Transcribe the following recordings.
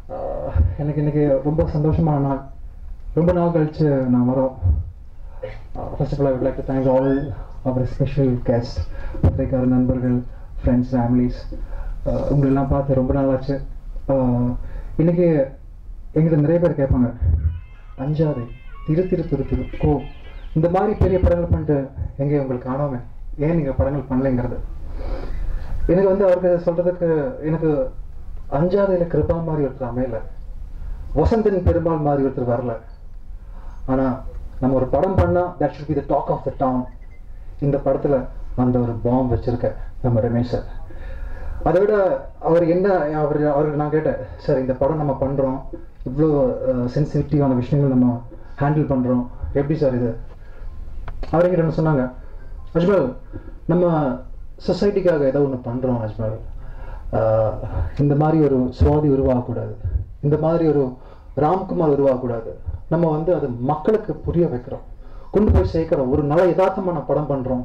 ஆஹ் எனக்கு இன்னைக்கு ரொம்ப சந்தோஷமான நாள் ரொம்ப நாள் கழிச்சு நான் வரோம் first of all I would like to thank all our special guest பத்திரிக்கார நண்பர்கள் ஃப்ரெண்ட்ஸ் ஃபேமிலிஸ் உங்களெல்லாம் பார்த்து ரொம்ப நாள் ஆச்சு ஆஹ் இன்னைக்கு எங்கிட்ட நிறைய பேர் கேட்பாங்க அஞ்சாறு திரு திரு திரு திரு கோ இந்த மாதிரி பெரிய படங்கள் பண்ணிட்டு எங்கே உங்களுக்கு காணாம ஏன் நீங்கள் படங்கள் பண்ணலைங்கிறது எனக்கு வந்து அவருக்கு சொல்றதுக்கு எனக்கு அஞ்சாவதுல கிருபா மாதிரி ஒருத்தர் அமையல வசந்தன் பெருமாள் மாதிரி ஒருத்தர் வரல ஆனா நம்ம ஒரு படம் பண்ணா that should be the talk of the town இந்த படத்துல அந்த ஒரு பாம் வச்சிருக்க நம்ம ரமேஷ் சார் அதை விட அவர் என்ன அவர் அவருக்கு நான் கேட்டேன் சார் இந்த படம் நம்ம பண்றோம் இவ்வளோ சென்சிட்டிவான விஷயங்கள் நம்ம ஹேண்டில் பண்றோம் எப்படி சார் இது அவர் எங்கிட்ட ஒன்று சொன்னாங்க அஜ்மல் நம்ம சொசைட்டிக்காக ஏதோ ஒன்று பண்ணுறோம் அஜ்மல் ஆஹ் இந்த மாதிரி ஒரு சுவாதி உருவாகக்கூடாது இந்த மாதிரி ஒரு ராம்குமார் உருவாகக்கூடாது நம்ம வந்து அது மக்களுக்கு புரிய வைக்கிறோம் கொண்டு போய் சேர்க்கிறோம் ஒரு நல்ல யதார்த்தமான படம் பண்ணுறோம்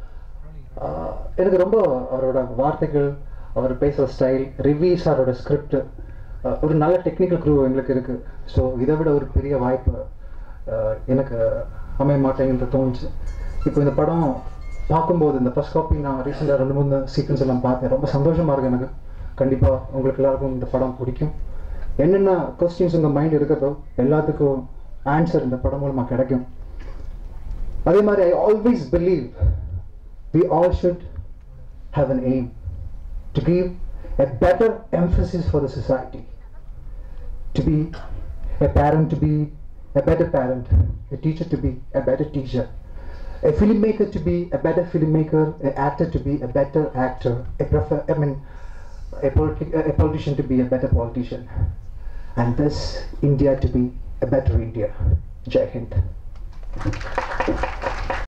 எனக்கு ரொம்ப அவரோட வார்த்தைகள் அவர் பேசுகிற ஸ்டைல் ரிவ்யூ சாரோட ஸ்கிரிப்ட் ஒரு நல்ல டெக்னிக்கல் க்ரூ எங்களுக்கு இருக்குது ஸோ இதை விட ஒரு பெரிய வாய்ப்பு ஆஹ் எனக்கு அமைய மாட்டேங்கிறது தோணுச்சு இப்போ இந்த படம் பார்க்கும்போது இந்த ஃபர்ஸ்ட் காப்பி நான் ரீசெண்டாக ரெண்டு மூணு சீக்வன்ஸ் எல்லாம் பார்த்தேன் ரொம்ப சந்தோஷமாக இருக்கு எனக்கு கண்டிப்பாக உங்களுக்கு எல்லாருக்கும் இந்த படம் பிடிக்கும் என்னென்ன கொஸ்டின்ஸ் உங்கள் மைண்ட் இருக்கிறதோ எல்லாத்துக்கும் ஆன்சர் இந்த படம் மூலமாக கிடைக்கும் அதே மாதிரி I always believe we all should have an aim to give a better emphasis for the society to be a parent to be a better parent a teacher to be a better teacher a filmmaker to be a better filmmaker an actor to be a better actor a prefer i mean a, politi- a politician to be a better politician and this india to be a better india jai hind